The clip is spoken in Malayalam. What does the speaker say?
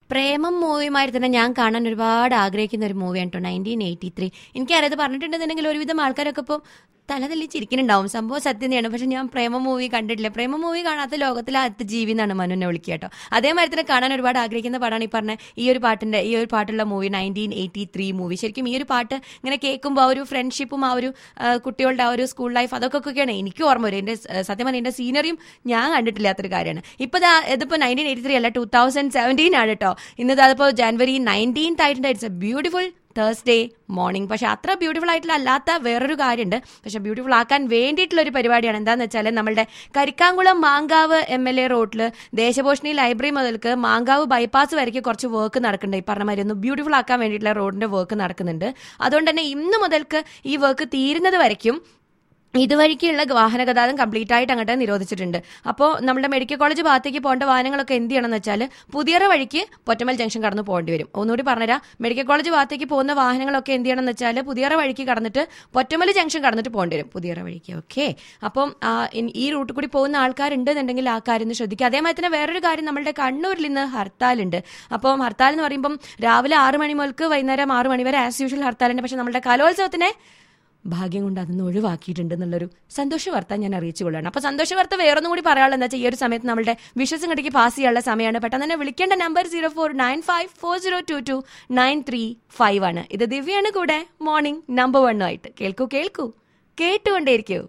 പ്രേമം മൂവിയുമായി തന്നെ ഞാൻ കാണാൻ ഒരുപാട് ആഗ്രഹിക്കുന്ന ഒരു മൂവിയാണ് കേട്ടോ നയൻറ്റീൻ എയ്റ്റി ത്രീ എനിക്കറിയത് പറഞ്ഞിട്ടുണ്ടെന്നുണ്ടെങ്കിൽ ഒരുവിധം ആൾക്കാരൊക്കെ ഇപ്പോൾ തലതല്ലി ചിരിക്കുന്നുണ്ടാവും സംഭവം സത്യം തന്നെയാണ് പക്ഷെ ഞാൻ പ്രേമ മൂവി കണ്ടിട്ടില്ല പ്രേമ മൂവി കാണാത്ത ലോകത്തിലെ ആദ്യത്തെ ജീവി എന്നാണ് മനുവിനെ വിളിക്കുക കേട്ടോ അതേമാതിരി തന്നെ കാണാൻ ഒരുപാട് ആഗ്രഹിക്കുന്ന പാടാണ് ഈ പറഞ്ഞ ഈ ഒരു പാട്ടിന്റെ ഈ ഒരു പാട്ടുള്ള movie nineteen eighty three movie ശരിക്കും ഈ ഒരു പാട്ട് ഇങ്ങനെ കേൾക്കുമ്പോൾ ആ ഒരു ഫ്രണ്ട്ഷിപ്പും ആ ഒരു ആ, കുട്ടികളുടെ ആ ഒരു സ്കൂൾ ലൈഫ് അതൊക്കെ ഒക്കെയാണ് എനിക്ക് ഓർമ്മ വരും എൻ്റെ സ- സത്യം പറഞ്ഞാൽ എൻ്റെ സീനറിയും ഞാൻ കണ്ടിട്ടില്ലാത്തൊരു കാര്യമാണ് ഇപ്പോൾ ഇതിപ്പോൾ നയൻറ്റീൻ എയ്റ്റി ത്രീ അല്ല ടൂ തൗസൻഡ് സെവൻറ്റീൻ ആണ് കേട്ടോ ഇന്നത് അതിപ്പോൾ ജാനുവരി നയൻറ്റീൻത്ത് ആയിട്ടുണ്ട് it's a beautiful Thursday morning പക്ഷെ അത്ര ബ്യൂട്ടിഫുൾ ആയിട്ടുള്ള അല്ലാത്ത വേറൊരു കാര്യമുണ്ട് പക്ഷെ ബ്യൂട്ടിഫുൾ ആക്കാൻ വേണ്ടിയിട്ടുള്ള ഒരു പരിപാടിയാണ് എന്താണെന്ന് വെച്ചാൽ നമ്മുടെ Karikkankulam Mankavu M L A റോഡിൽ ദേശപോഷണി ലൈബ്രറി മുതൽക്ക് മാങ്കാവ് ബൈപ്പാസ് വരയ്ക്ക് കുറച്ച് വർക്ക് നടക്കുന്നുണ്ട് ഈ പറഞ്ഞ മാതിരി ഒന്ന് ബ്യൂട്ടിഫുൾ ആക്കാൻ വേണ്ടിയിട്ടുള്ള റോഡിന്റെ വർക്ക് നടക്കുന്നുണ്ട് അതുകൊണ്ട് തന്നെ ഇന്ന് മുതൽക്ക് ഈ വർക്ക് തീരുന്നത് വരയ്ക്കും ഇതുവഴിക്കുള്ള വാഹന ഗതാഗതം കംപ്ലീറ്റ് ആയിട്ട് അങ്ങോട്ട് നിരോധിച്ചിട്ടുണ്ട് അപ്പോൾ നമ്മുടെ മെഡിക്കൽ കോളേജ് ഭാഗത്തേക്ക് പോകേണ്ട വാഹനങ്ങളൊക്കെ എന്ത് ചെയ്യണമെന്ന് വെച്ചാൽ പുതിയറ വഴിക്ക് പൊറ്റമൽ ജംഗ്ഷൻ കടന്ന് പോകേണ്ടി വരും ഒന്നുകൂടി പറഞ്ഞുതരാം മെഡിക്കൽ കോളേജ് ഭാഗത്തേക്ക് പോകുന്ന വാഹനങ്ങളൊക്കെ എന്ത് ചെയ്യണമെന്ന് വെച്ചാൽ പുതിയറ വഴിക്ക് കടന്നിട്ട് പൊറ്റമൽ ജംഗ്ഷൻ കടന്നിട്ട് പോകേണ്ടി വരും പുതിയറ വഴിക്ക് ഓക്കെ അപ്പം ആ, ഇൻ- ഈ റൂട്ടിൽ കൂടി പോകുന്ന ആൾക്കാരുണ്ടെന്നുണ്ടെങ്കിൽ ആ കാര്യം ഒന്ന് ശ്രദ്ധിക്കുക അതേമാതിരി തന്നെ വേറൊരു കാര്യം നമ്മളുടെ കണ്ണൂരിൽ ഇന്ന് ഹർത്താലുണ്ട് അപ്പം ഹർത്താൽ എന്ന് പറയുമ്പം രാവിലെ ആറ് മണി മുതൽക്ക് വൈകുന്നേരം ആറ് മണി വരെ ആസ് യൂഷ്വൽ ഹർത്താലുണ്ട് പക്ഷെ നമ്മുടെ കലോത്സവത്തിനെ ഭാഗ്യം കൊണ്ട് അതൊന്ന് ഒഴിവാക്കിയിട്ടുണ്ട് എന്നുള്ളൊരു സന്തോഷ വാർത്ത ഞാൻ അറിയിച്ചു കൊള്ളാണ് അപ്പൊ സന്തോഷ വാർത്ത വേറൊന്നും കൂടി പറയാനുള്ള എന്താ വെച്ചാൽ ഈ ഒരു സമയത്ത് നമ്മുടെ വിശ്വസം കണ്ടിക്ക് പാസ് ചെയ്യാനുള്ള സമയമാണ് പെട്ടെന്ന് തന്നെ വിളിക്കേണ്ട number zero four nine five four zero two two nine three five ആണ് ഇത് ദിവ്യാണ് കൂടെ മോർണിംഗ് നമ്പർ വണ്ണുമായിട്ട് കേൾക്കൂ കേൾക്കൂ കേട്ടുകൊണ്ടേയിരിക്കൂ